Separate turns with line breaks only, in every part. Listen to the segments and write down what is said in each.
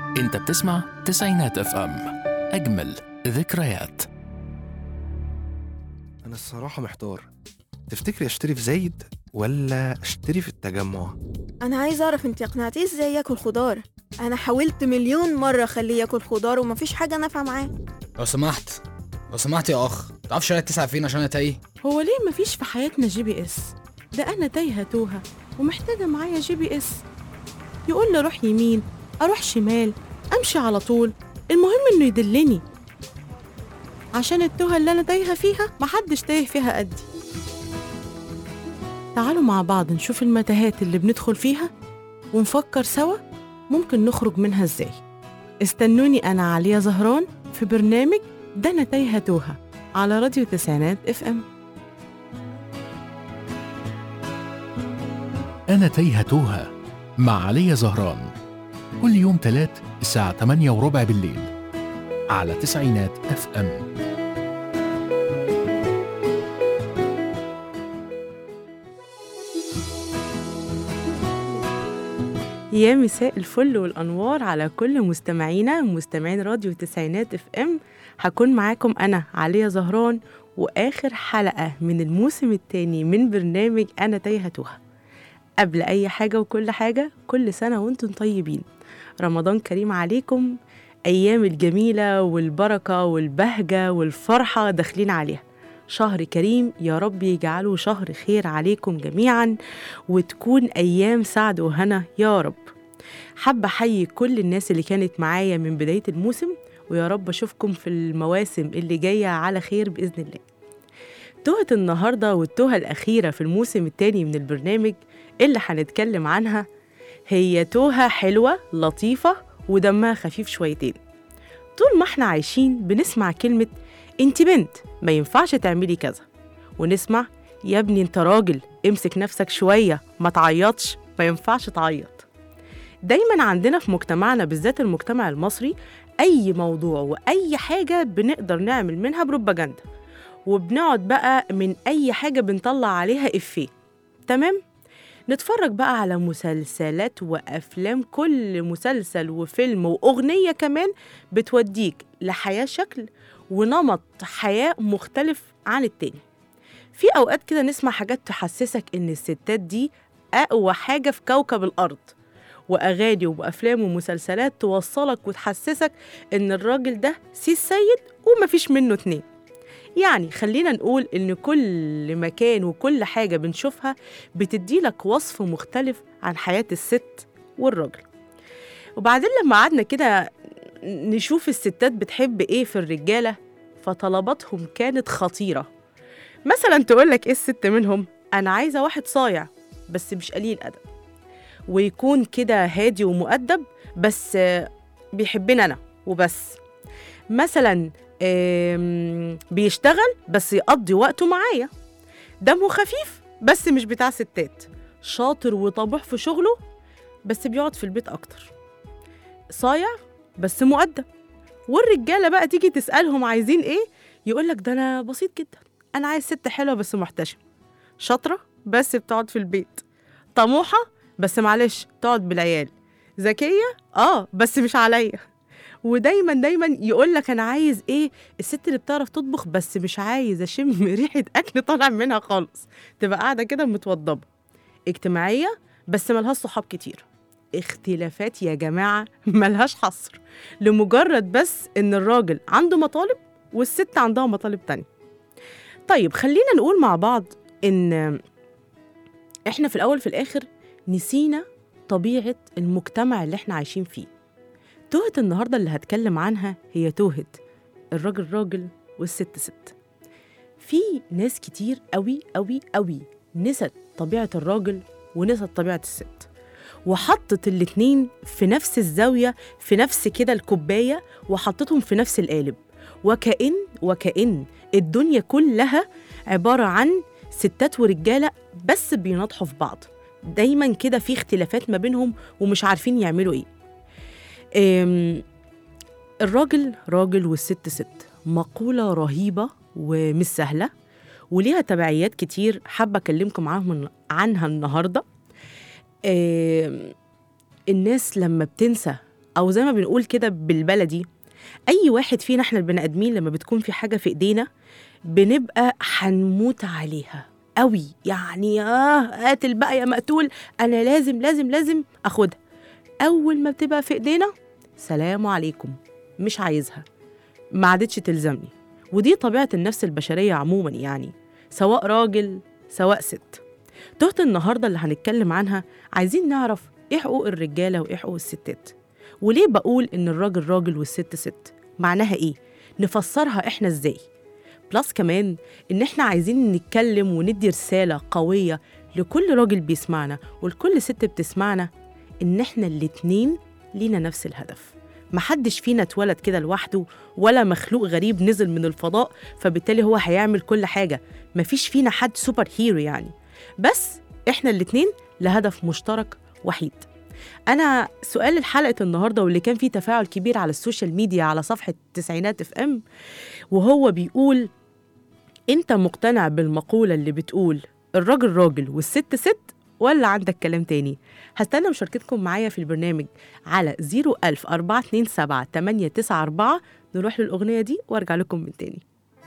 انت بتسمع تسعينات اف ام اجمل ذكريات
أنا الصراحة محتار تفتكري أشتري في زايد ولا أشتري في التجمع؟
انا عايزه اعرف انت اقنعتيه ازاي ياكل خضار انا حاولت مليون مره اخليه ياكل خضار ومفيش حاجه نافعه معاه
لو سمحت لو سمحت يا اخ تعرف شارع تسعة فين عشان انا تايه
هو ليه مفيش في حياتنا جي بي اس ده انا تايهه توهه ومحتاجه معايا جي بي اس يقول لي اروح يمين اروح شمال امشي على طول المهم انه يدلني عشان التوهه اللي انا تايهه فيها محدش تايه فيها قدي تعالوا مع بعض نشوف المتاهات اللي بندخل فيها ونفكر سوا ممكن نخرج منها ازاي استنوني انا عليا زهران في برنامج ده انا تايهه توهه على راديو تسعينات اف ام
أنا تايهة توها مع علي زهران كل يوم تلات الساعة 8 وربع بالليل على تسعينات اف ام
يا مساء الفل والانوار على كل مستمعينا مستمعين راديو تسعينات اف ام هكون معاكم انا عليا زهران واخر حلقه من الموسم الثاني من برنامج انا تايهه توها قبل اي حاجه وكل حاجه كل سنه وانتم طيبين رمضان كريم عليكم ايام الجميله والبركه والبهجه والفرحه داخلين عليها شهر كريم يا رب يجعله شهر خير عليكم جميعا وتكون ايام سعد وهنا يا رب حابه احيي كل الناس اللي كانت معايا من بدايه الموسم ويا رب اشوفكم في المواسم اللي جايه على خير باذن الله توهة النهارده والتوهة الأخيرة في الموسم الثاني من البرنامج اللي هنتكلم عنها هي توهة حلوة لطيفة ودمها خفيف شويتين طول ما احنا عايشين بنسمع كلمة انت بنت ما ينفعش تعملي كذا ونسمع يا ابني انت راجل امسك نفسك شوية ما تعيطش ما ينفعش تعيط دايما عندنا في مجتمعنا بالذات المجتمع المصري أي موضوع وأي حاجة بنقدر نعمل منها بروباجندا وبنقعد بقى من أي حاجة بنطلع عليها إفيه تمام؟ نتفرج بقى على مسلسلات وأفلام كل مسلسل وفيلم وأغنية كمان بتوديك لحياة شكل ونمط حياة مختلف عن التاني في أوقات كده نسمع حاجات تحسسك إن الستات دي أقوى حاجة في كوكب الأرض وأغاني وأفلام ومسلسلات توصلك وتحسسك إن الراجل ده سي السيد ومفيش منه اتنين يعني خلينا نقول إن كل مكان وكل حاجة بنشوفها بتديلك وصف مختلف عن حياة الست والراجل وبعدين لما قعدنا كده نشوف الستات بتحب إيه في الرجالة فطلباتهم كانت خطيرة مثلا تقولك إيه الست منهم أنا عايزة واحد صايع بس مش قليل أدب ويكون كده هادي ومؤدب بس آه، بيحبني أنا وبس مثلا آم، بيشتغل بس يقضي وقته معايا دمه خفيف بس مش بتاع ستات شاطر وطموح في شغله بس بيقعد في البيت أكتر صايع بس مؤدب والرجالة بقى تيجي تسألهم عايزين إيه يقولك ده أنا بسيط جدا أنا عايز ست حلوة بس محتشمة شاطرة بس بتقعد في البيت طموحة بس معلش تقعد بالعيال ذكية اه بس مش عليا ودايما دايما يقول لك انا عايز ايه الست اللي بتعرف تطبخ بس مش عايز اشم ريحه اكل طالع منها خالص تبقى قاعده كده متوضبه اجتماعيه بس ملهاش صحاب كتير اختلافات يا جماعه ملهاش حصر لمجرد بس ان الراجل عنده مطالب والست عندها مطالب تانية طيب خلينا نقول مع بعض ان احنا في الاول في الاخر نسينا طبيعه المجتمع اللي احنا عايشين فيه توهة النهاردة اللي هتكلم عنها هي توهة الراجل راجل والست ست في ناس كتير قوي قوي قوي نست طبيعة الراجل ونست طبيعة الست وحطت الاتنين في نفس الزاوية في نفس كده الكوباية وحطتهم في نفس القالب وكأن وكأن الدنيا كلها عبارة عن ستات ورجالة بس بيناطحوا في بعض دايما كده في اختلافات ما بينهم ومش عارفين يعملوا ايه أم، الراجل راجل والست ست مقولة رهيبة ومش سهلة وليها تبعيات كتير حابة أكلمكم عنهم عنها النهاردة آم، الناس لما بتنسى او زي ما بنقول كده بالبلدي اي واحد فينا احنا البني ادمين لما بتكون في حاجه في ايدينا بنبقى هنموت عليها قوي يعني اه قاتل بقى يا مقتول انا لازم لازم لازم اخدها اول ما بتبقى في ايدينا سلام عليكم مش عايزها ما عادتش تلزمني ودي طبيعه النفس البشريه عموما يعني سواء راجل سواء ست تهت النهارده اللي هنتكلم عنها عايزين نعرف ايه حقوق الرجاله وايه حقوق الستات وليه بقول ان الراجل راجل والست ست معناها ايه نفسرها احنا ازاي بلس كمان ان احنا عايزين نتكلم وندي رساله قويه لكل راجل بيسمعنا ولكل ست بتسمعنا ان احنا الاتنين لينا نفس الهدف محدش فينا اتولد كده لوحده ولا مخلوق غريب نزل من الفضاء فبالتالي هو هيعمل كل حاجه مفيش فينا حد سوبر هيرو يعني بس احنا الاتنين لهدف مشترك وحيد انا سؤال الحلقه النهارده واللي كان فيه تفاعل كبير على السوشيال ميديا على صفحه تسعينات اف ام وهو بيقول انت مقتنع بالمقوله اللي بتقول الراجل راجل والست ست ولا عندك كلام تاني هستنى مشاركتكم معايا في البرنامج على 01000 427 894 نروح للأغنية دي وارجع لكم من تاني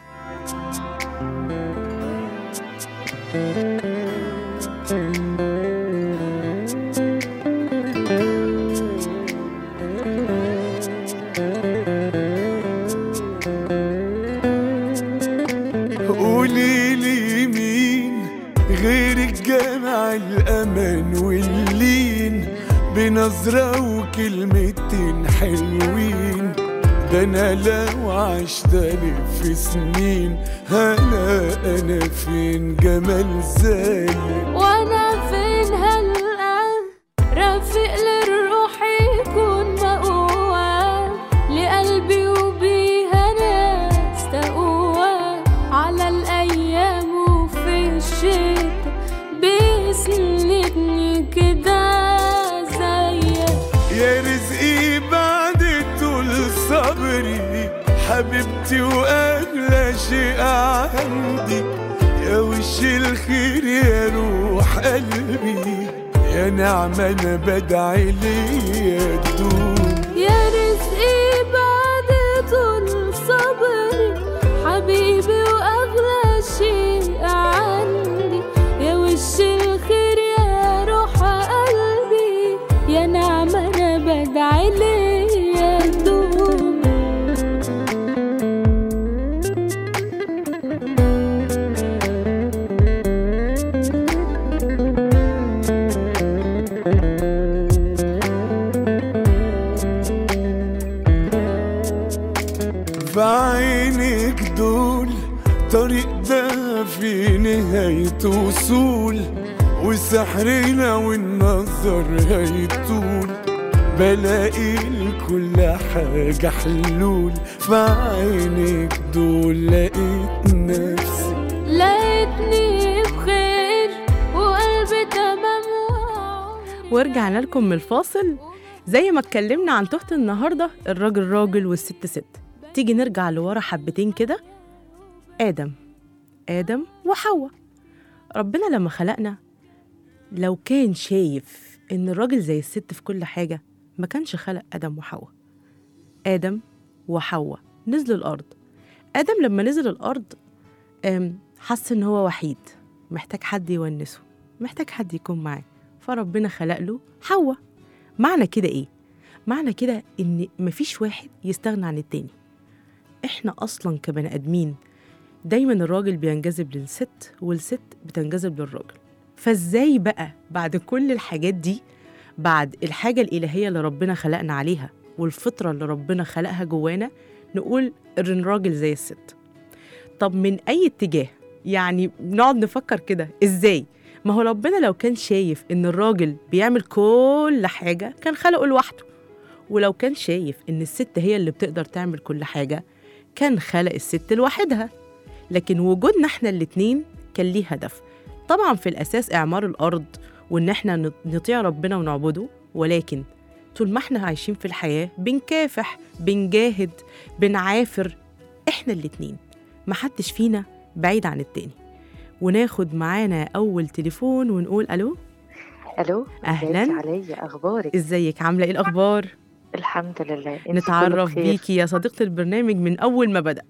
قولي لي مين غيرك جمع الأمان واللين بنظرة وكلمتين حلوين ده أنا لو عشت ألف سنين هلا أنا فين جمال زيك
وانا فين هلقى رفيق للروح يكون مقوى لقلبي وبيها ناس تقوى على الايام وفي الشتا بيسندني كده زيك
يا رزقي بعد طول صبري حبيبتي واغلى شيء عندي يا وش الخير يا روح قلبي يا نعمة أنا بدعي ليا تدوم
يا رزقي بعد طول صبري حبيبي واغلى شيء عندي يا وش الخير يا روح قلبي يا نعمة انا بدعي ليا تدوم
في عينك دول طريق ده في نهاية وصول وسحرنا والنظر هيطول بلاقي لكل حاجة حلول في عينك دول لقيت نفسي
لقيتني بخير وقلبي تمام وعمري
ورجعنا لكم من الفاصل زي ما اتكلمنا عن تهت النهارده الراجل راجل والست ست تيجي نرجع لورا حبتين كده آدم آدم وحواء ربنا لما خلقنا لو كان شايف إن الراجل زي الست في كل حاجة ما كانش خلق آدم وحواء آدم وحواء نزلوا الأرض آدم لما نزل الأرض أم، حس إن هو وحيد محتاج حد يونسه محتاج حد يكون معاه فربنا خلق له حواء معنى كده إيه؟ معنى كده إن مفيش واحد يستغنى عن التاني إحنا أصلا كبني آدمين دايما الراجل بينجذب للست والست بتنجذب للراجل فازاي بقى بعد كل الحاجات دي بعد الحاجة الإلهية اللي ربنا خلقنا عليها والفطرة اللي ربنا خلقها جوانا نقول إن الراجل زي الست طب من أي اتجاه يعني نقعد نفكر كده إزاي ما هو ربنا لو كان شايف إن الراجل بيعمل كل حاجة كان خلقه لوحده ولو كان شايف إن الست هي اللي بتقدر تعمل كل حاجة كان خلق الست لوحدها لكن وجودنا احنا الاتنين كان ليه هدف طبعا في الأساس إعمار الأرض وإن احنا نط- نطيع ربنا ونعبده ولكن طول ما احنا عايشين في الحياة بنكافح بنجاهد بنعافر احنا الاتنين محدش فينا بعيد عن التاني وناخد معانا أول تليفون ونقول ألو
الو
أهلاً.
ازيك عليا اخبارك
ازيك عاملة ايه الأخبار؟
الحمد لله انتي كله
نتعرف
بخير.
بيكي يا صديقة البرنامج من أول ما بدأ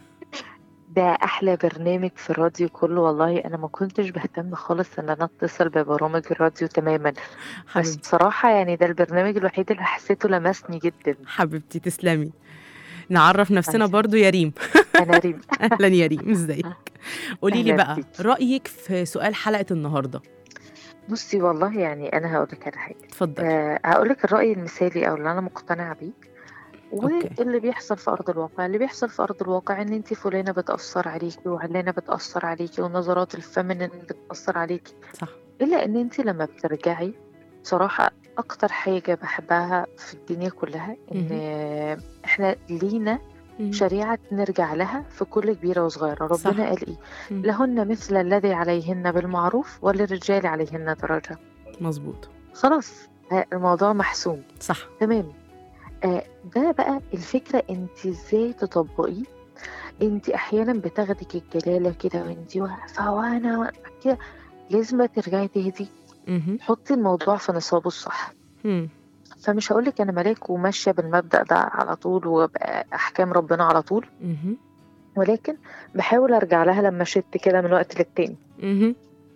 ده احلى برنامج في الراديو كله والله انا ما كنتش بهتم خالص ان انا اتصل ببرامج الراديو تماما بس
حبيبتي
بصراحة يعني ده البرنامج الوحيد اللي حسيته لمسني جدا
حبيبتي تسلمي نعرف نفسنا
ماشي.
برضو يا ريم
انا ريم
أهلا يا ريم ازيك قولي لي
أهلا
بقى
بيكي.
رأيك في سؤال حلقة النهاردة
بصي والله يعني انا هقول لك على حاجة
اتفضلي
أه هقول لك الرأي المثالي او اللي انا مقتنعة بيه
أوكي.
واللي بيحصل في ارض الواقع اللي بيحصل في ارض الواقع ان انت فلانة بتأثر عليكي وعلانة بتأثر عليكي ونظرات الفيمينين بتأثر عليكي
صح
الا ان انت لما بترجعي بصراحة اكتر حاجة بحبها في الدنيا كلها ان احنا لينا
مم.
شريعة نرجع لها في كل كبيرة وصغيرة
صح.
ربنا قال ايه
مم.
لهن مثل الذي عليهن بالمعروف وللرجال عليهن درجة
مظبوط
خلاص ها، الموضوع محسوم
صح
تمام آه ده بقى الفكرة انت ازاي تطبقيه انت احيانا بتاخدك الجلالة كده وانت واقفة وانا واقفة كده لازم بقى ترجعي تهدي
مهم.
حطي الموضوع في نصابه الصح
مم.
فمش هقولك انا ملاك وماشية بالمبدأ ده على طول وبأحكام ربنا على طول
مهم.
ولكن بحاول ارجع لها لما شت كده من وقت للتاني
مهم.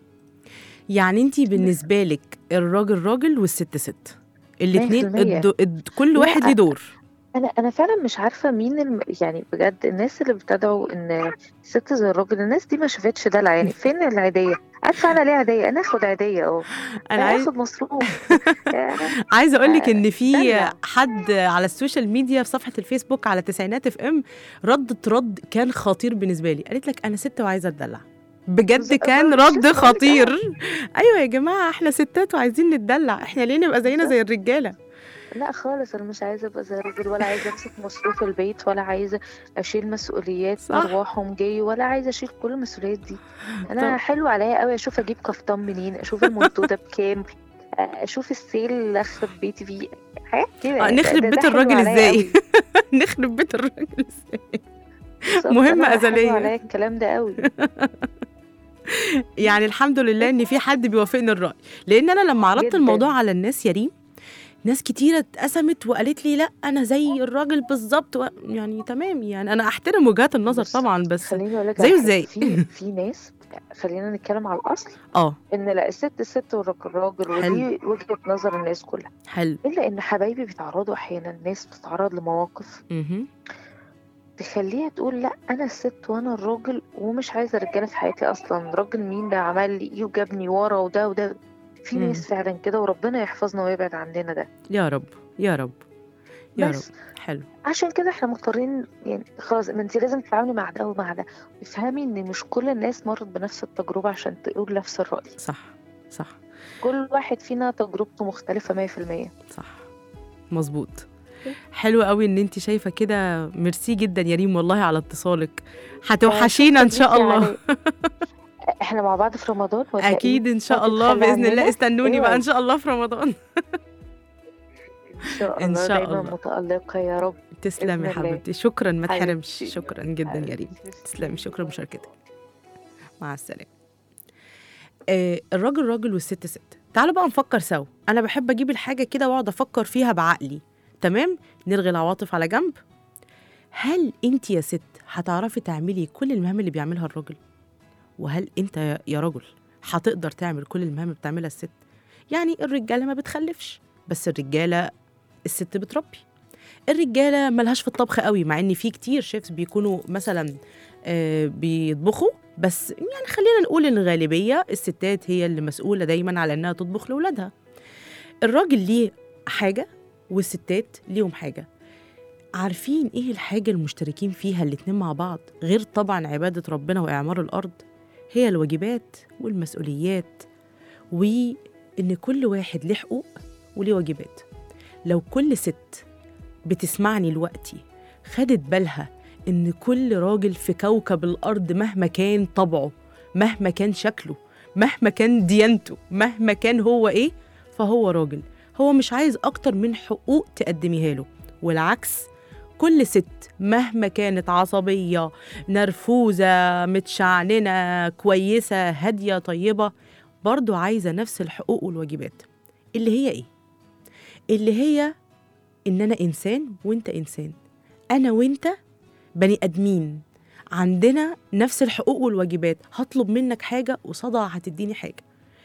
يعني انتي بالنسبة لك الراجل راجل والست ست الاتنين
100%.
الدو... الد... كل
لا،
واحد ليه دور
انا انا فعلا مش عارفه مين الم... يعني بجد الناس اللي بتدعو ان الست زي الراجل الناس دي ما شافتش دلع يعني فين العيديه عارفه انا ليه عيديه انا اخد عيديه اه
انا عايز
اخد مصروف يعني
عايزه اقول لك ان في
دلع.
حد على السوشيال ميديا في صفحه الفيسبوك على تسعينات اف ام ردت رد كان خطير بالنسبه لي قالت لك انا ست وعايزه اتدلع بجد
بالظبط،
كان
مش
رد
لسه هقولك
خطير ايوه يا جماعه احنا ستات وعايزين نتدلع احنا ليه نبقى زينا زي الرجاله
لا خالص انا مش عايزه ابقى زي الراجل ولا عايزه امسك مصروف البيت ولا عايزه اشيل مسؤوليات
صح.
ارواحهم جاي ولا عايزه اشيل كل المسؤوليات دي انا
طب.
حلو عليا قوي اشوف اجيب كفتان منين اشوف المنتو ده بكام اشوف السيل اللي اخرب بيتي فيه حاجات كده
آه، نخرب
ده- ده
بيت
حلو
الراجل
عليا
ازاي
قوي.
نخرب بيت الراجل ازاي
بالظبط،
مهمة
أنا حلو
أزلية.
عليا الكلام ده قوي
يعني الحمد لله ان في حد بيوافقني الراي لان انا لما عرضت
جداً.
الموضوع على الناس يا ريم ناس كتيرة اتقسمت وقالت لي لا انا زي الراجل بالظبط و... يعني تمام يعني انا احترم وجهات النظر
بص،
طبعا بس
خليني اقول لك
زيه
على حاجة.
ازاي؟
في في ناس خلينا نتكلم على الاصل
اه
ان لا الست الست والراجل راجل
حلو.
ودي وجهه نظر الناس كلها
حلو
الا ان حبايبي بيتعرضوا احيانا ناس بتتعرض لمواقف
مهم.
تخليها تقول لا انا الست وانا الراجل ومش عايزه رجاله في حياتي اصلا راجل مين ده عمل لي ايه وجابني ورا وده وده في
مم.
ناس فعلا كده وربنا يحفظنا ويبعد عننا ده
يا رب يا رب يا
بس
رب حلو
عشان كده احنا مضطرين يعني خلاص ما انت لازم تتعاملي مع ده ومع ده وافهمي ان مش كل الناس مرت بنفس التجربه عشان تقول نفس الراي
صح صح
كل واحد فينا تجربته مختلفه 100%
صح مظبوط حلو قوي ان انت شايفه كده ميرسي جدا يا ريم والله على اتصالك هتوحشينا ان شاء
شكراً
الله
ليكي على- احنا مع بعض في رمضان ولا إيه؟
اكيد ان شاء
فاضي
الله
تخلي
باذن الله
عننا؟
استنوني بقى
أيوة.
ان شاء الله في رمضان
ان شاء
إن
الله
شاء
دايما
الله.
متألقة يا رب
تسلمي يا
بإذن الله.
حبيبتي شكرا ما
حبيبتي.
تحرمش شكرا جدا يا ريم
حبيبتي.
تسلمي شكرا مشاركتك مع السلامه آه الراجل راجل والست ست تعالوا بقى نفكر سوا انا بحب اجيب الحاجه كده واقعد افكر فيها بعقلي تمام نلغي العواطف على جنب هل انت يا ست هتعرفي تعملي كل المهام اللي بيعملها الراجل وهل انت يا- يا رجل هتقدر تعمل كل المهام اللي بتعملها الست يعني الرجاله ما بتخلفش بس الرجاله الست بتربي الرجاله ملهاش في الطبخ قوي مع ان في كتير شيفs بيكونوا مثلا آه، بيطبخوا بس يعني خلينا نقول ان الغالبيه الستات هي اللي مسؤوله دايما على انها تطبخ لاولادها الراجل ليه حاجه والستات ليهم حاجه عارفين ايه الحاجه المشتركين فيها الاتنين مع بعض غير طبعا عباده ربنا واعمار الارض هي الواجبات والمسؤوليات وان كل واحد له حقوق وليه واجبات لو كل ست بتسمعني دلوقتي خدت بالها إن كل راجل في كوكب الأرض مهما كان طبعه مهما كان شكله مهما كان ديانته مهما كان هو إيه فهو راجل هو مش عايز أكتر من حقوق تقدميها له والعكس كل ست مهما كانت عصبية نرفوزة متشعننة كويسة هادية طيبة برضو عايزة نفس الحقوق والواجبات اللي هي إيه؟ اللي هي ان انا انسان وانت انسان انا وانت بني ادمين عندنا نفس الحقوق والواجبات هطلب منك حاجه وصدى هتديني حاجه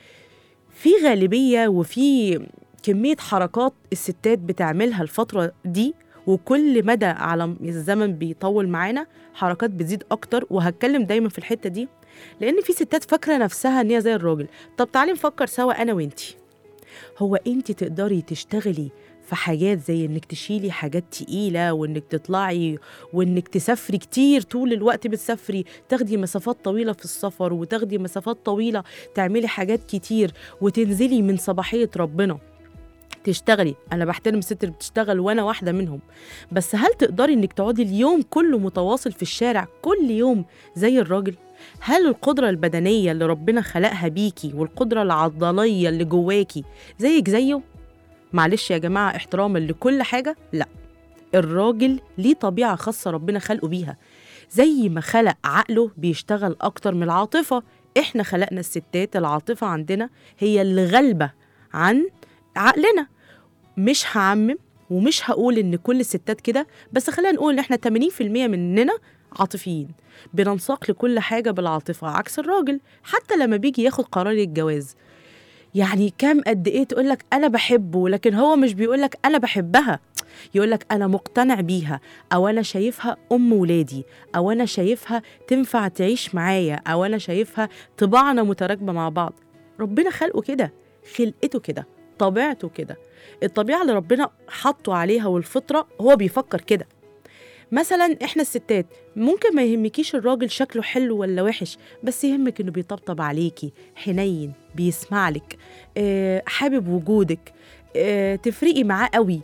في غالبيه وفي كميه حركات الستات بتعملها الفتره دي وكل مدى على الزمن بيطول معانا حركات بتزيد اكتر وهتكلم دايما في الحته دي لان في ستات فاكره نفسها ان هي زي الراجل طب تعالي نفكر سوا انا وانتي هو انت تقدري تشتغلي في حاجات زي انك تشيلي حاجات تقيله وانك تطلعي وانك تسافري كتير طول الوقت بتسافري تاخدي مسافات طويله في السفر وتاخدي مسافات طويله تعملي حاجات كتير وتنزلي من صباحيه ربنا تشتغلي انا بحترم الست اللي بتشتغل وانا واحده منهم بس هل تقدري انك تقعدي اليوم كله متواصل في الشارع كل يوم زي الراجل هل القدرة البدنية اللي ربنا خلقها بيكي والقدرة العضلية اللي جواكي زيك زيه؟ معلش يا جماعة احتراما لكل حاجة لا الراجل ليه طبيعة خاصة ربنا خلقه بيها زي ما خلق عقله بيشتغل أكتر من العاطفة احنا خلقنا الستات العاطفة عندنا هي اللي غالبة عن عقلنا مش هعمم ومش هقول ان كل الستات كده بس خلينا نقول ان احنا 80% مننا عاطفيين بننساق لكل حاجة بالعاطفة عكس الراجل حتى لما بيجي ياخد قرار الجواز يعني كام قد ايه تقولك انا بحبه لكن هو مش بيقولك انا بحبها يقولك انا مقتنع بيها او انا شايفها ام ولادي او انا شايفها تنفع تعيش معايا او انا شايفها طباعنا متراكبه مع بعض ربنا خلقه كده خلقته كده طبيعته كده الطبيعه اللي ربنا حطه عليها والفطره هو بيفكر كده مثلا احنا الستات ممكن ما يهمكيش الراجل شكله حلو ولا وحش بس يهمك انه بيطبطب عليكي حنين بيسمع لك آه، حابب وجودك آه، تفرقي معاه قوي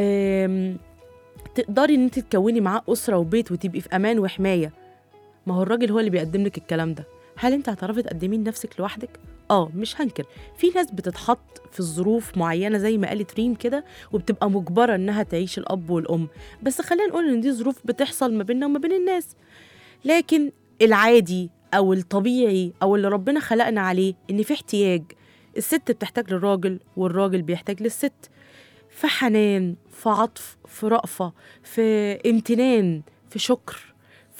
آم، تقدري ان انت تكوني معاه اسره وبيت وتبقي في امان وحمايه ما هو الراجل هو اللي بيقدم لك الكلام ده هل انت هتعرفي تقدميه لنفسك لوحدك اه مش هنكر في ناس بتتحط في الظروف معينه زي ما قالت ريم كده وبتبقى مجبره انها تعيش الاب والام بس خلينا نقول ان دي ظروف بتحصل ما بيننا وما بين الناس لكن العادي او الطبيعي او اللي ربنا خلقنا عليه ان في احتياج الست بتحتاج للراجل والراجل بيحتاج للست في حنان في عطف في رأفة في امتنان في شكر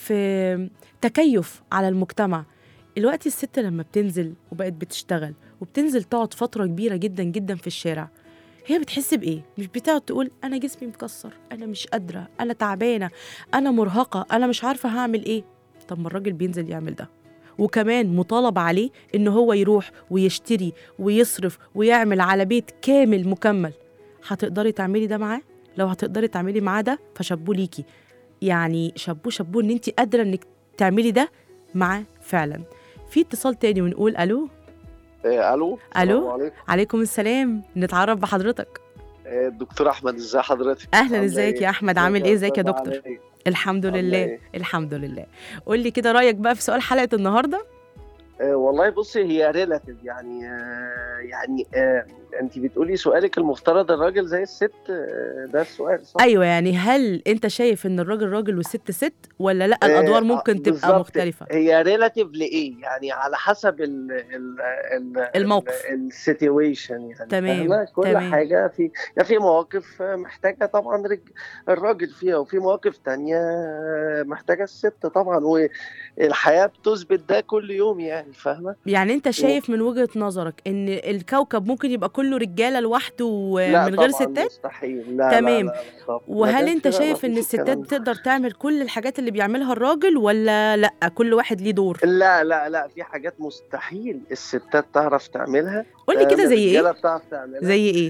في تكيف على المجتمع الوقت الست لما بتنزل وبقت بتشتغل وبتنزل تقعد فترة كبيرة جدا جدا في الشارع هي بتحس بإيه؟ مش بتقعد تقول أنا جسمي مكسر أنا مش قادرة أنا تعبانة أنا مرهقة أنا مش عارفة هعمل إيه طب ما الراجل بينزل يعمل ده وكمان مطالب عليه إن هو يروح ويشتري ويصرف ويعمل على بيت كامل مكمل هتقدري تعملي ده معاه؟ لو هتقدري تعملي معاه ده فشابوه ليكي يعني شابوه شابوه ان انت قادره انك تعملي ده معاه فعلا في اتصال تاني ونقول الو
إيه، الو
ألو؟
السلام عليكم
عليكم السلام نتعرف بحضرتك
إيه، الدكتور احمد ازي حضرتك
اهلا
عاملة
ازيك
إيه؟
يا احمد عامل ايه ازيك يا
أستاذة
دكتور
عاملة إيه؟
الحمد
عاملة
لله
إيه؟
الحمد لله قول لي كده رايك بقى في سؤال حلقه النهارده
آه، والله بصي هي ريلاتيف يعني آه، يعني آه، انت بتقولي سؤالك المفترض الراجل زي الست آه، ده السؤال صح؟
ايوه يعني هل انت شايف ان الراجل راجل والست ست ولا لا
آه،
الادوار
آه،
ممكن تبقى
بالظبط.
مختلفه
هي ريلاتيف لايه؟ يعني على حسب ال ال ال
الموقف.
السيتويشن يعني
تمام،
فاهمة؟ كل
تمام.
حاجه في يعني في مواقف آه، محتاجه طبعا رج- الراجل فيها وفي مواقف تانية آه، محتاجه الست طبعا والحياه بتثبت ده كل يوم يعني فاهمه؟
يعني انت شايف من وجهه نظرك ان الكوكب ممكن يبقى كله رجاله لوحده
لا
من غير
طبعاً
ستات
مستحيل لا
تمام.
لا لا لا طبعاً.
وهل
مادام
انت
كده
شايف ان
مفيش
الستات
الكلام ده.
بتقدر تعمل كل الحاجات اللي بيعملها الراجل ولا لا كل واحد ليه دور
لا لا لا في حاجات مستحيل الستات تعرف تعملها
قول لي كده
آه،
زي ايه
الرجالة بتعرف تعملها
زي ايه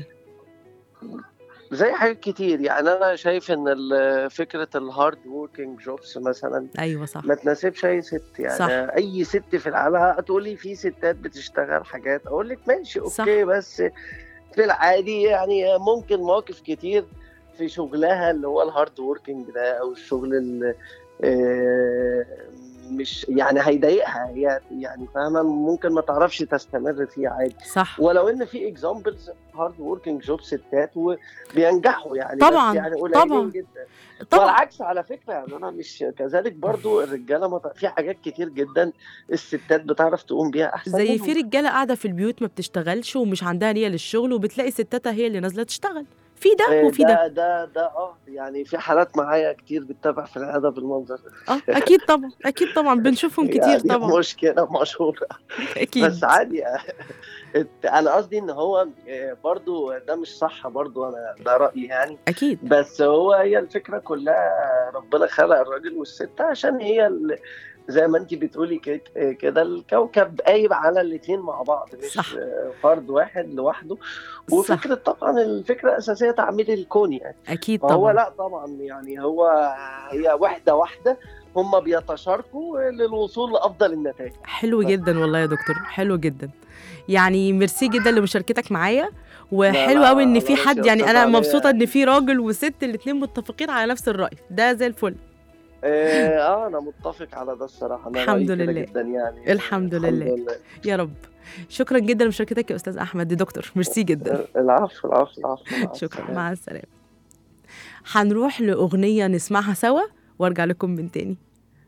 زي حاجات كتير يعني انا شايف ان ال- فكره الهارد ووركينج جوبس مثلا
ايوه صح
ما تناسبش اي ست يعني
صح.
اي ست في العالم هتقولي في ستات بتشتغل حاجات اقول لك ماشي
صح.
اوكي بس في العادي يعني ممكن مواقف كتير في شغلها اللي هو الهارد ووركينج ده او الشغل ال آه، مش يعني هيضايقها هي يعني فاهمه ممكن ما تعرفش تستمر فيه عادي
صح
ولو ان في اكزامبلز هارد ووركينج جوب ستات وبينجحوا يعني
طبعاً،
بس يعني قليلين
طبعاً.
جدا
طبعا
والعكس على فكره يعني انا مش كذلك برضو الرجاله ما في حاجات كتير جدا الستات بتعرف تقوم بيها احسن
زي
منهم.
في رجاله قاعده في البيوت ما بتشتغلش ومش عندها نيه للشغل وبتلاقي ستاتها هي اللي نازله تشتغل في ده
آه،
وفي ده
ده ده ده اه يعني في حالات معايا كتير بتتابع في العياده بالمنظر ده
اه اكيد طبعا اكيد طبعا بنشوفهم كتير
يعني
طبعا
مشكله مشهوره
اكيد
بس عادي إت- انا قصدي ان هو آه، برضو ده مش صح برضو انا ده رايي يعني
اكيد
بس هو هي الفكره كلها ربنا خلق الراجل والست عشان هي ال- زي ما انت بتقولي كده- كده الكوكب قايم على الاثنين مع بعض مش
صح.
آه، فرد واحد لوحده وفكره طبعا الفكره الاساسيه تعمير الكون يعني
اكيد
فهو
طبعا
لا طبعا يعني هو هي وحده واحده هم بيتشاركوا للوصول لافضل النتائج
حلو جدا والله يا دكتور حلو جدا يعني ميرسي جدا لمشاركتك معايا وحلو
لا،
قوي ان
لا،
في
ماشي
حد
يا
يعني
أستاذ
انا
عليا.
مبسوطه ان في راجل وست الاتنين متفقين على نفس الراي ده زي الفل
اه آه، انا متفق على ده الصراحه انا
الحمد
رأيي كده
لله.
جدا يعني
الحمد لله. يا رب شكرا جدا لمشاركتك يا استاذ احمد دي دكتور ميرسي جدا
العفو العفو العفو مع
شكرا
السلامة.
مع السلامه هنروح لاغنيه نسمعها سوا وارجع لكم من تاني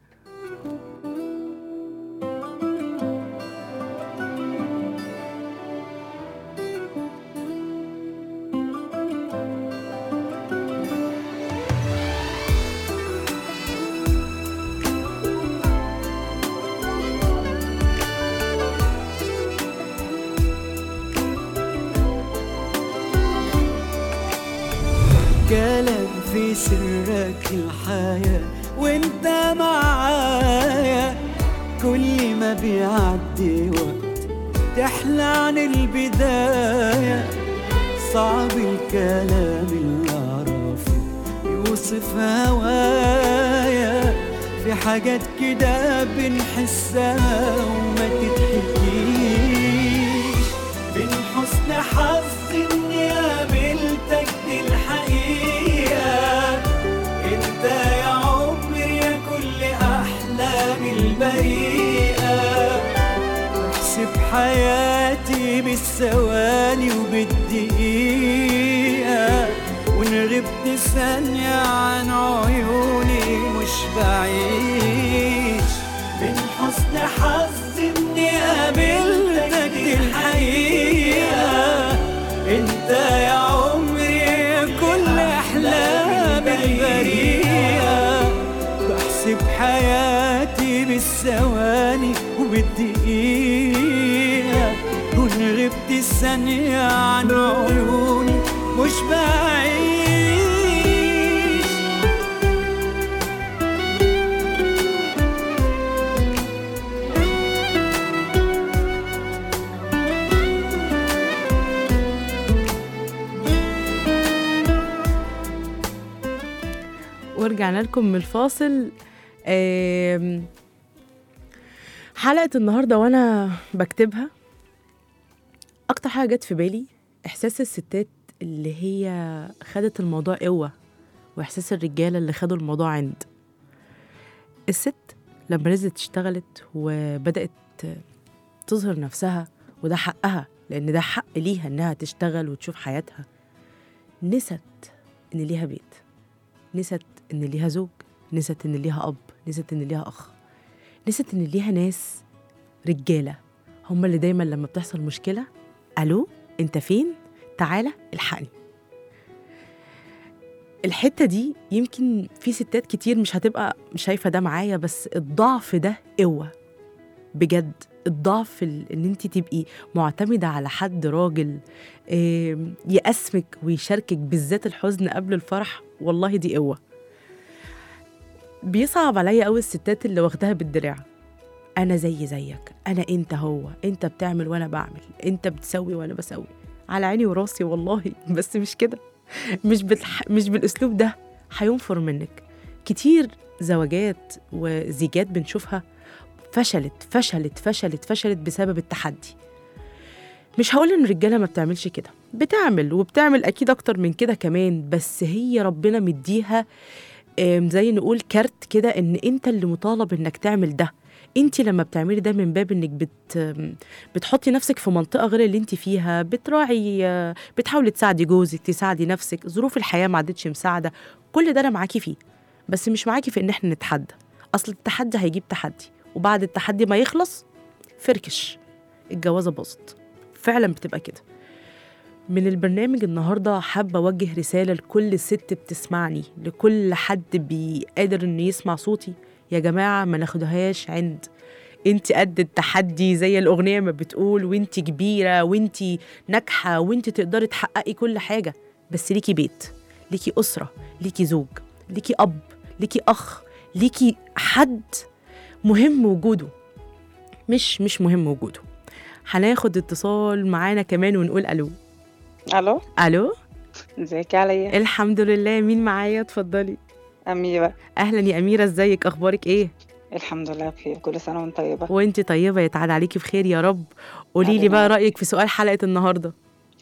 كلام في سرك الحياة وانت معايا كل ما بيعدي وقت تحلى عن البداية صعب الكلام اللي أعرفه يوصف هوايا في حاجات كده بنحسها وما تتحكيش من حسن حظي اني قابلتك دي الحقيقة انت يا عمري يا كل احلامي البريئة بحسب حياتي بالثواني وبالدقيقة وان غبت ثانية عن عيوني مش بعيش من حسن حظي اني قابلتك دي الحقيقة انت يا عمري كل احلامي البريئة بحسب حياتي بالثواني وبالدقيقة وان غبت ثانية عن عيوني مش بعيش
ورجعنا لكم من الفاصل آم، حلقة النهاردة وأنا بكتبها أكتر حاجة جت في بالي إحساس الستات اللي هي خدت الموضوع قوة وإحساس الرجالة اللي خدوا الموضوع عند الست لما نزلت اشتغلت وبدأت تظهر نفسها وده حقها لأن ده حق ليها إنها تشتغل وتشوف حياتها نست إن ليها بيت نست إن ليها زوج نست إن ليها أب نست إن ليها أخ نست إن ليها ناس رجالة هم اللي دايما لما بتحصل مشكلة ألو أنت فين؟ تعالى الحقني الحتة دي يمكن في ستات كتير مش هتبقى شايفة ده معايا بس الضعف ده قوة بجد الضعف ال- ان انت تبقي معتمدة على حد راجل آم، يقسمك ويشاركك بالذات الحزن قبل الفرح والله دي قوة بيصعب عليا قوي الستات اللي واخداها بالدراع انا زي زيك انا انت هو انت بتعمل وانا بعمل انت بتسوي وانا بسوي على عيني وراسي والله بس مش كده مش بالح... مش بالاسلوب ده هينفر منك كتير زواجات وزيجات بنشوفها فشلت فشلت فشلت فشلت بسبب التحدي مش هقول ان الرجاله ما بتعملش كده بتعمل وبتعمل اكيد اكتر من كده كمان بس هي ربنا مديها آم، زي نقول كارت كده ان انت اللي مطالب انك تعمل ده انت لما بتعملي ده من باب انك بت آم، بتحطي نفسك في منطقه غير اللي انت فيها بتراعي آه، بتحاولي تساعدي جوزك تساعدي نفسك ظروف الحياه ما عادتش مساعده كل ده انا معاكي فيه بس مش معاكي في ان احنا نتحدى اصل التحدي هيجيب تحدي وبعد التحدي ما يخلص فركش الجوازه باظت فعلا بتبقى كده من البرنامج النهاردة حابة أوجه رسالة لكل ست بتسمعني لكل حد بيقادر إنه يسمع صوتي يا جماعة ما ناخدهاش عند انت قد التحدي زي الأغنية ما بتقول وانت كبيرة وانت ناجحة وانت تقدري تحققي كل حاجة بس ليكي بيت ليكي أسرة ليكي زوج ليكي أب ليكي أخ ليكي حد مهم وجوده مش مش مهم وجوده هناخد اتصال معانا كمان ونقول ألو
الو
ألو
ازيك يا عليا
الحمد لله مين معايا اتفضلي
اميره
اهلا يا اميره ازيك اخبارك ايه
الحمد لله بخير كل سنه وانت طيبه
وانت طيبه يتعاد عليكي بخير يا رب قولي لي بقى رايك في سؤال حلقه النهارده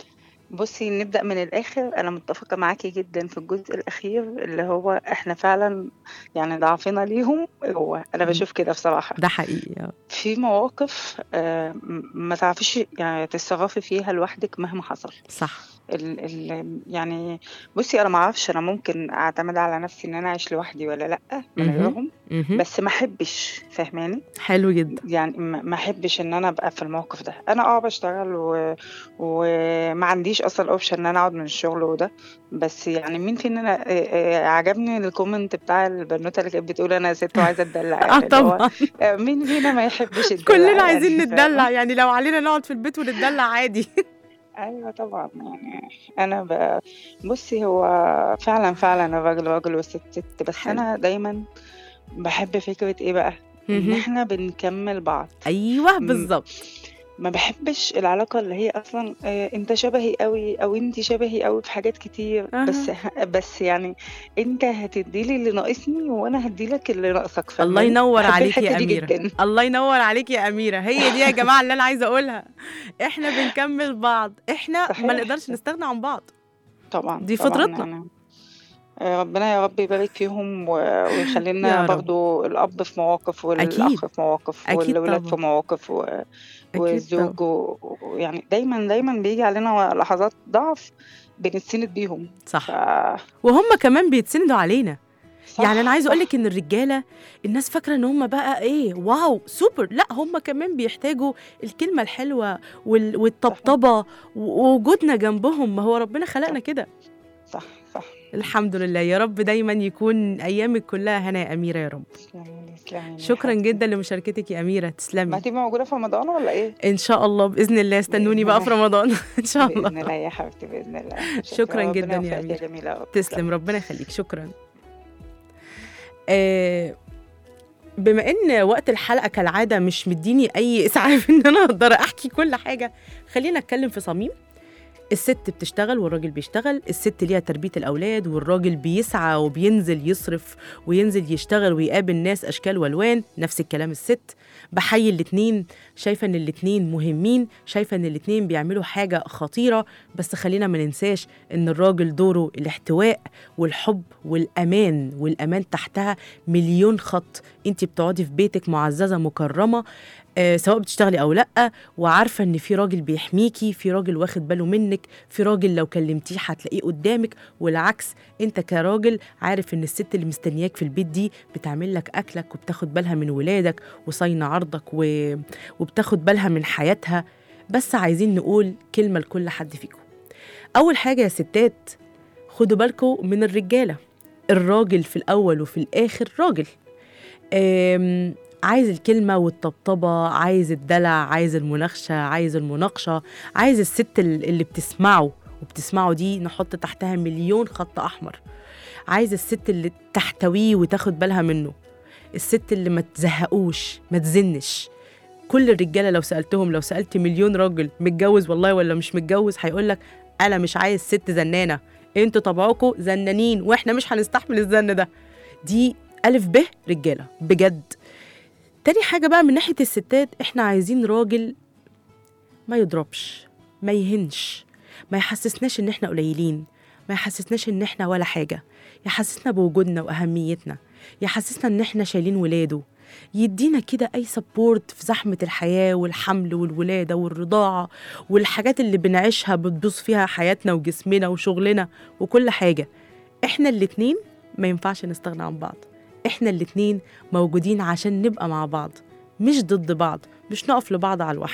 بصي نبدا من الاخر انا متفقه معاكي جدا في الجزء الاخير اللي هو احنا فعلا يعني ضعفنا ليهم هو انا بشوف كده بصراحه
ده حقيقي
في مواقف آه، م- ما تعرفيش يعني تتصرفي فيها لوحدك مهما حصل
صح
ال ال يعني بصي انا ما اعرفش انا ممكن اعتمد على نفسي ان انا اعيش لوحدي ولا لا من
مهم.
غيرهم
مهم.
بس ما احبش فاهماني
حلو جدا
يعني ما ما احبش ان انا ابقى في الموقف ده انا اه بشتغل و... وما عنديش اصلا اوبشن ان انا اقعد من الشغل وده بس يعني مين فينا أنا... آه، آه، عجبني الكومنت بتاع البنوته اللي كانت بتقول انا ست وعايزه اتدلع
اه
يعني اللي هو
طبعا
آه، مين فينا ما يحبش الدلع
كلنا
يعني
عايزين
فاهمة؟
نتدلع يعني لو علينا نقعد في البيت ونتدلع عادي
ايوه طبعا يعني انا ب... بصي هو فعلا فعلا الراجل راجل والست ست بس
حلو.
انا دايما بحب فكره ايه بقى ان
مهم.
احنا بنكمل بعض
ايوه
م-
بالظبط
ما بحبش العلاقة اللي هي أصلا آه، أنت شبهي قوي أو أنت شبهي قوي في حاجات كتير
أها.
بس بس يعني أنت هتديلي اللي ناقصني وأنا هديلك اللي ناقصك
الله
فاهماني؟
ينور
بحب
عليك يا
الحتة دي
أميرة
جدا
الله ينور عليك يا أميرة هي دي يا جماعة اللي أنا عايزة أقولها إحنا بنكمل بعض إحنا ما
صحيح
نقدرش نستغنى عن بعض
طبعا
دي
طبعا
فطرتنا
يعني آه، ربنا يا رب يبارك فيهم و-
يا
ويخلينا
رب
برضو الأب في مواقف
أكيد
والأخ في مواقف
أكيد
والولاد في
طبعا
مواقف و...
أكيد
والزوج
طبعا
و... ويعني دايما دايما بيجي علينا لحظات ضعف بنتسند بيهم ف...
صح وهم كمان بيتسندوا علينا يعني انا
صح
عايزه اقول
صح
لك ان الرجاله الناس فاكره ان هم بقى ايه واو سوبر لا هم كمان بيحتاجوا الكلمه الحلوه وال-
صح
والطبطبه و- ووجودنا جنبهم ما هو ربنا خلقنا
صح
كده
صح صح
الحمد لله يا رب دايما يكون ايامك كلها هنا يا اميره يا رب
تسلمي تسلمي يا
شكرا
حبيبتي
جدا لمشاركتك يا اميره
ما
تسلمي
هتبقي موجودة في رمضان ولا ايه؟
ان شاء الله باذن الله استنوني
بإذن
بقى في
الله
رمضان ان شاء
بإذن
الله
الله يا حبيبتي بإذن الله
شكرا
شكرا
جدا
ربنا
يا
يوفقك يا
اميره
جميلة يا رب
تسلم
تسلمي
ربنا يخليك شكرا آه بما ان وقت الحلقه كالعاده مش مديني اي اسعاف ان انا اقدر احكي كل حاجه خلينا اتكلم في صميم الست بتشتغل والراجل بيشتغل الست ليها تربية الأولاد والراجل بيسعى وبينزل يصرف وينزل يشتغل ويقابل ناس أشكال والوان نفس الكلام الست بحيي الاتنين شايفة إن الاتنين مهمين شايفة إن الاتنين بيعملوا حاجة خطيرة بس خلينا ما ننساش إن الراجل دوره الاحتواء والحب والأمان والأمان تحتها مليون خط أنت بتقعدي في بيتك معززة مكرمة آه، سواء بتشتغلي او لا وعارفه ان في راجل بيحميكي في راجل واخد باله منك في راجل لو كلمتيه هتلاقيه قدامك والعكس انت كراجل عارف ان الست اللي مستنياك في البيت دي بتعمل لك اكلك وبتاخد بالها من ولادك وصاينه عرضك و... وبتاخد بالها من حياتها بس عايزين نقول كلمه لكل حد فيكم اول حاجه يا ستات خدوا بالكم من الرجاله الراجل في الاول وفي الاخر راجل آم، عايز الكلمة والطبطبة عايز الدلع عايز المناقشة عايز المناقشة عايز الست ال- اللي بتسمعه وبتسمعه دي نحط تحتها مليون خط أحمر عايز الست اللي تحتويه وتاخد بالها منه الست اللي ما تزهقوش ما تزنش كل الرجالة لو سألتهم لو سألت مليون راجل متجوز والله ولا مش متجوز هيقولك أنا مش عايز ست زنانة انتوا طبعكم زنانين واحنا مش هنستحمل الزن ده دي ألف ب رجالة بجد تاني حاجة بقى من ناحية الستات احنا عايزين راجل ما يضربش ما يهنش ما يحسسناش ان احنا قليلين ما يحسسناش ان احنا ولا حاجة يحسسنا بوجودنا وأهميتنا يحسسنا ان احنا شايلين ولاده يدينا كده اي سبورت في زحمة الحياة والحمل والولادة والرضاعة والحاجات اللي بنعيشها بتبوظ فيها حياتنا وجسمنا وشغلنا وكل حاجة احنا الاتنين ما ينفعش نستغنى عن بعض احنا الاتنين موجودين عشان نبقى مع بعض مش ضد بعض مش نقف لبعض على الواحدة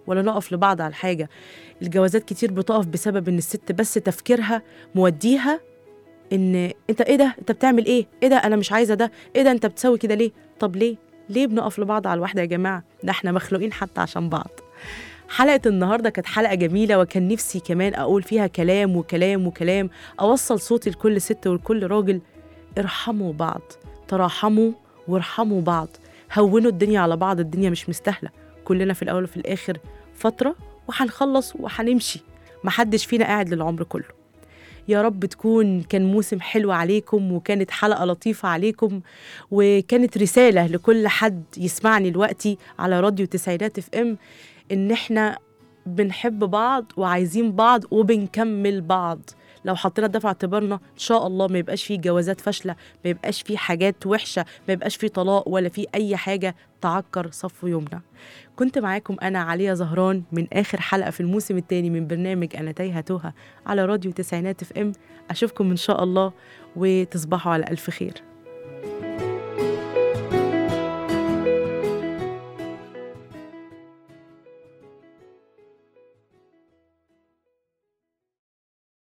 ولا نقف لبعض على حاجه الجوازات كتير بتقف بسبب ان الست بس تفكيرها موديها ان انت ايه ده انت بتعمل ايه ايه ده انا مش عايزه ده ايه ده انت بتسوي كده ليه طب ليه ليه بنقف لبعض على الواحده يا جماعه ده احنا مخلوقين حتى عشان بعض حلقة النهاردة كانت حلقة جميلة وكان نفسي كمان أقول فيها كلام وكلام وكلام أوصل صوتي لكل ست ولكل راجل ارحموا بعض تراحموا وارحموا بعض هونوا الدنيا على بعض الدنيا مش مستاهلة كلنا في الأول وفي الآخر فترة وهنخلص وهنمشي محدش فينا قاعد للعمر كله يا رب تكون كان موسم حلو عليكم وكانت حلقة لطيفة عليكم وكانت رسالة لكل حد يسمعني دلوقتي على راديو تسعينات اف ام ان احنا بنحب بعض وعايزين بعض وبنكمل بعض لو حطينا ده في اعتبارنا ان شاء الله ما يبقاش فيه جوازات فاشله ما يبقاش فيه حاجات وحشه ما يبقاش فيه طلاق ولا فيه اي حاجه تعكر صف يومنا كنت معاكم انا عليا زهران من اخر حلقه في الموسم الثاني من برنامج انا تايهه توها على راديو تسعينات اف ام اشوفكم ان شاء الله وتصبحوا على الف خير